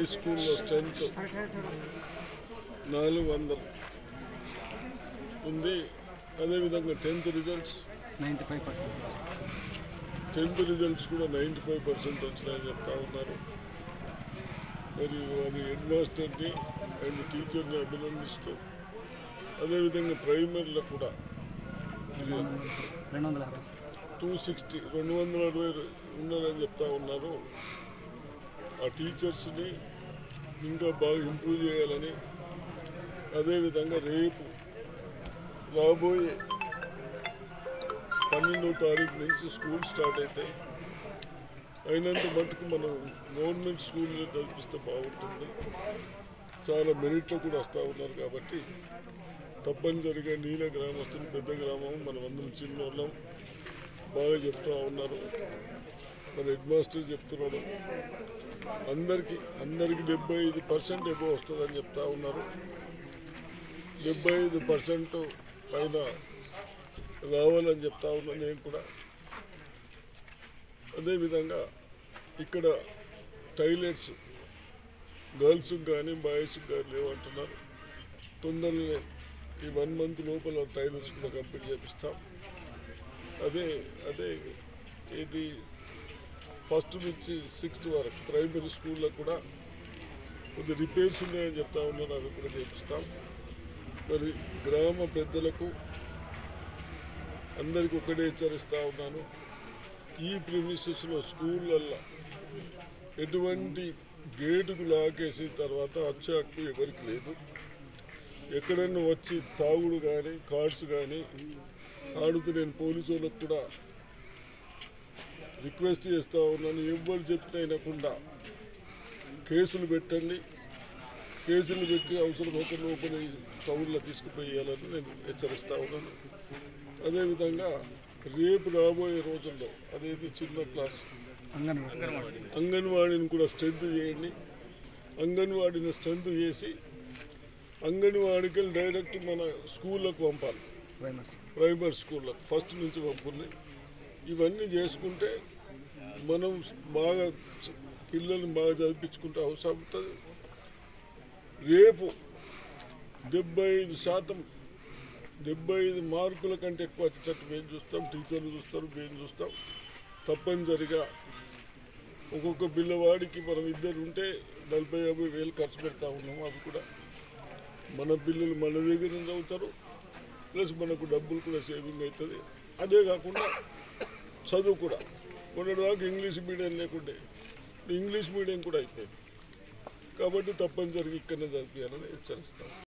స్కూల్లో స్ట్రెంత్ నాలుగు వందలు ఉంది అదేవిధంగా tenth results ninety five percent tenth results కూడా నైంటీ ఫైవ్ పర్సెంట్ వచ్చినాయని చెప్తా ఉన్నారు మరి అది హెడ్ మాస్టర్ని అండ్ టీచర్ని అభినందిస్తూ అదేవిధంగా ప్రైమరీలో కూడా రెండు వందల యాభై సార్ టూ సిక్స్టీ రెండు వందల అరవై ఉన్నారని చెప్తా ఉన్నారు ఆ టీచర్స్ని ఇంకా బాగా ఇంప్రూవ్ చేయాలని అదేవిధంగా రేపు రాబోయే పన్నెండో తారీఖు నుంచి స్కూల్ స్టార్ట్ అవుతాయి అయినంత మటుకు మనం గవర్నమెంట్ స్కూల్లో చదివిస్తే బాగుంటుంది చాలా మెరిట్లో కూడా వస్తూ ఉన్నారు కాబట్టి తప్పనిసరిగా నీల గ్రామస్తులు పెద్ద గ్రామం మనం అందరం చిన్నోళ్ళం బాగా చెప్తూ ఉన్నారు మన హెడ్ మాస్టర్ చెప్తున్నాడు అందరికీ అందరికీ డెబ్బై ఐదు పర్సెంట్ ఎబో వస్తుందని చెప్తా ఉన్నారు డెబ్బై ఐదు పర్సెంట్ పైన రావాలని చెప్తా ఉన్నాను నేను కూడా అదేవిధంగా ఇక్కడ టాయిలెట్స్ గర్ల్స్కి కానీ బాయ్స్కి కానీ లేవంటున్నారు తొందరలో ఈ వన్ మంత్ లోపల టాయిలెట్స్ కూడా కంప్లీట్ చేపిస్తాం అదే అదే ఇది ఫస్ట్ నుంచి సిక్స్త్ వరకు ప్రైమరీ స్కూల్లో కూడా కొద్ది రిపేర్స్ ఉన్నాయని చెప్తా ఉన్నారు అవి కూడా చేపిస్తాం మరి గ్రామ పెద్దలకు అందరికీ ఒకటే హెచ్చరిస్తూ ఉన్నాను ఈ ప్రిమిసెస్లో స్కూళ్ళల్లో ఎటువంటి గేటుకు లాకేసిన తర్వాత వచ్చే హక్కు ఎవరికి లేదు ఎక్కడైనా వచ్చి తాగుడు కానీ కార్డ్స్ కానీ ఆడుతూ నేను పోలీసు వాళ్ళకు కూడా రిక్వెస్ట్ చేస్తూ ఉన్నాను ఎవరు చెప్పినా వినకుండా కేసులు పెట్టండి కేసులు పెట్టి అవసరమైతే లోపల టౌన్లో తీసుకుపోయేయాలని నేను హెచ్చరిస్తూ ఉన్నాను అదేవిధంగా రేపు రాబోయే రోజుల్లో అదేది చిన్న క్లాస్ అంగన్వాడీ అంగన్వాడీని కూడా స్ట్రెంత్ చేయండి అంగన్వాడీని స్ట్రెంత్ చేసి అంగన్వాడికి వెళ్ళి డైరెక్ట్ మన స్కూళ్ళకు పంపాలి ప్రైమరీ సార్ ప్రైమరీ స్కూళ్ళకు ఫస్ట్ నుంచి పంపుల్ని ఇవన్నీ చేసుకుంటే మనం బాగా చ- పిల్లల్ని బాగా చదివించుకుంటే అవసరం ఉంటుంది రేపు డెబ్బై ఐదు శాతం డెబ్బై ఐదు మార్కుల కంటే ఎక్కువ వచ్చేటట్టు మేము చూస్తాం టీచర్లు చూస్తారు మేము చూస్తాం తప్పనిసరిగా ఒక్కొక్క పిల్లవాడికి మనం ఇద్దరు ఉంటే నలభై యాభై వేలు ఖర్చు పెడతా ఉన్నాము అవి కూడా మన పిల్లలు మన దగ్గర నుంచి చదువుతారు ప్లస్ మనకు డబ్బులు కూడా సేవింగ్ అవుతుంది అదే కాకుండా చదువు కూడా మొన్నటిదాకా ఇంగ్లీష్ మీడియం లేకుండే ఇంగ్లీష్ మీడియం కూడా అయిపోయింది కాబట్టి తప్పనిసరిగా ఇక్కడనే చదివించాలని హెచ్చరిస్తాం